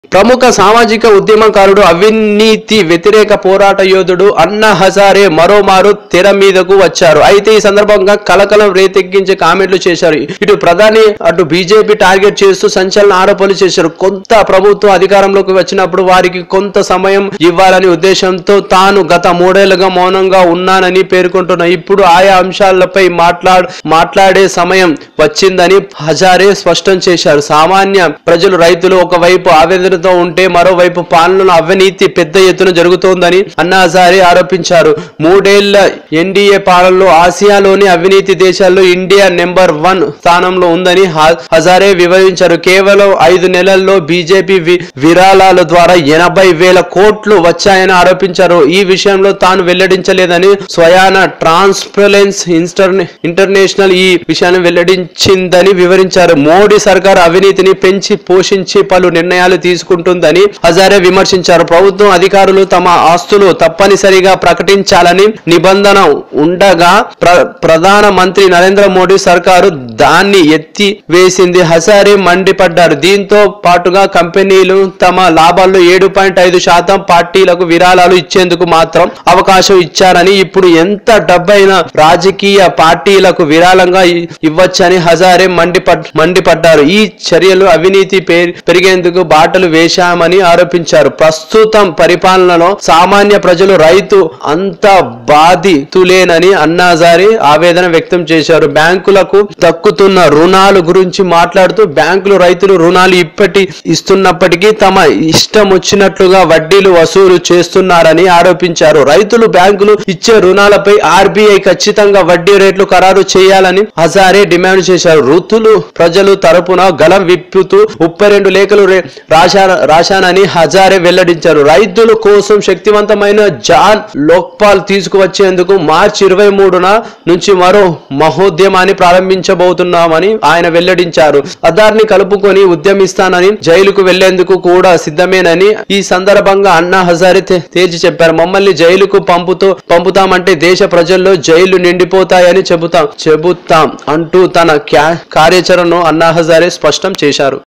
ప్రముఖ సామాజిక ఉద్యమకారుడు అవినీతి వ్యతిరేక పోరాట యోధుడు అన్నా హజారే మరోమారు తెర మీదకు వచ్చారు అయితే ఈ సందర్భంగా కలకలం రేతెక్కించే కామెంట్లు చేశారు ఇటు ప్రధాని అటు బీజేపీ టార్గెట్ చేస్తూ సంచలన ఆరోపణలు చేశారు కొంత ప్రభుత్వం అధికారంలోకి వచ్చినప్పుడు వారికి కొంత సమయం ఇవ్వాలని ఉద్దేశంతో తాను గత మూడేళ్లుగా మౌనంగా ఉన్నానని పేర్కొంటున్న ఇప్పుడు ఆయా అంశాలపై మాట్లాడ మాట్లాడే సమయం వచ్చిందని హజారే స్పష్టం చేశారు సామాన్య ప్రజలు రైతులు ఒకవైపు ఆవేదనతో ఉంటే మరోవైపు పాలనలో అవినీతి పెద్ద ఎత్తున జరుగుతోందని అన్నా హజారే ఆరోపించారు మూడేళ్ల ఎన్డీఏ పాలనలో ఆసియాలోని అవినీతి దేశాల్లో ఇండియా నెంబర్ వన్ స్థానంలో ఉందని హ- హజారే వివరించారు కేవలం ఐదు నెలల్లో బీజేపీ వి- విరాళాల ద్వారా ఎనభై వేల కోట్లు వచ్చాయని ఆరోపించారు ఈ విషయంలో తాను వెల్లడించలేదని స్వయాన ట్రాన్స్పరెన్స్ ఇంటర్నేషనల్ ఈ విషయాన్ని వెల్లడించిందని వివరించారు మోడీ సర్కార్ అవినీతిని పెంచి పోషించి పలు నిర్ణయాలు తీసుకుంటుందని హజారే విమర్శించారు ప్రభుత్వం అధికారులు తమ ఆస్తులు తప్పనిసరిగా ప్రకటించాలని నిబంధన ఉండగా ప్ర- ప్రధాన మంత్రి నరేంద్ర మోడీ సర్కారు దాన్ని ఎత్తి వేసింది హజారే మండిపడ్డారు దీంతో పాటుగా కంపెనీలు తమ లాభాల్లో ఏడు పాయింట్ ఐదు శాతం పార్టీలకు విరాళాలు ఇచ్చేందుకు మాత్రం అవకాశం ఇచ్చారని ఇప్పుడు ఎంత డబ్బైనా రాజకీయ పార్టీలకు విరాళంగా ఇ- ఇవ్వచ్చని హజారే మండిపడ్ మండిపడ్డారు ఈ చర్యలు అవినీతి పె- పెరిగేందుకు బాటలు వేశామని ఆరోపించారు ప్రస్తుతం పరిపాలనలో సామాన్య ప్రజలు రైతు అంత బాధితులేనని అన్నాజారి ఆవేదన వ్యక్తం చేశారు బ్యాంకులకు దక్కుతున్న రుణాలు గురించి మాట్లాడుతూ బ్యాంకులు రైతులు రుణాలు ఇప్పటి ఇస్తున్నప్పటికీ తమ ఇష్టం వచ్చినట్లుగా వడ్డీలు వసూలు చేస్తున్నారని ఆరోపించారు రైతులు బ్యాంకులు ఇచ్చే రుణాలపై ఆర్బీఐ ఖచ్చితంగా వడ్డీ రేట్లు ఖరారు చేయాలని హజారే డిమాండ్ చేశారు ఋతులు ప్రజలు తరపున గలం విప్పుతూ ముప్పై రెండు లేఖలు రే- రాశా రాశానని హజారే వెల్లడించారు రైతుల కోసం శక్తివంతమైన జాన్ లోక్పాల్ తీసుకువచ్చేందుకు మార్చి ఇరవై మూడున నుంచి మరో మహోద్యమాన్ని ప్రారంభించబోతున్నామని ఆయన వెల్లడించారు అదార్ని కలుపుకొని ఉద్యమిస్తానని జైలుకు వెళ్లేందుకు కూడా సిద్ధమేనని ఈ సందర్భంగా అన్నా హజారే తే- తేల్చి చెప్పారు మమ్మల్ని జైలుకు పంపుతూ పంపుతామంటే దేశ ప్రజల్లో జైలు నిండిపోతాయని చెబుతాం చెబుతాం అంటూ తన క్యా- కార్యాచరణను అన్నా హజారే స్పష్టం చేశారు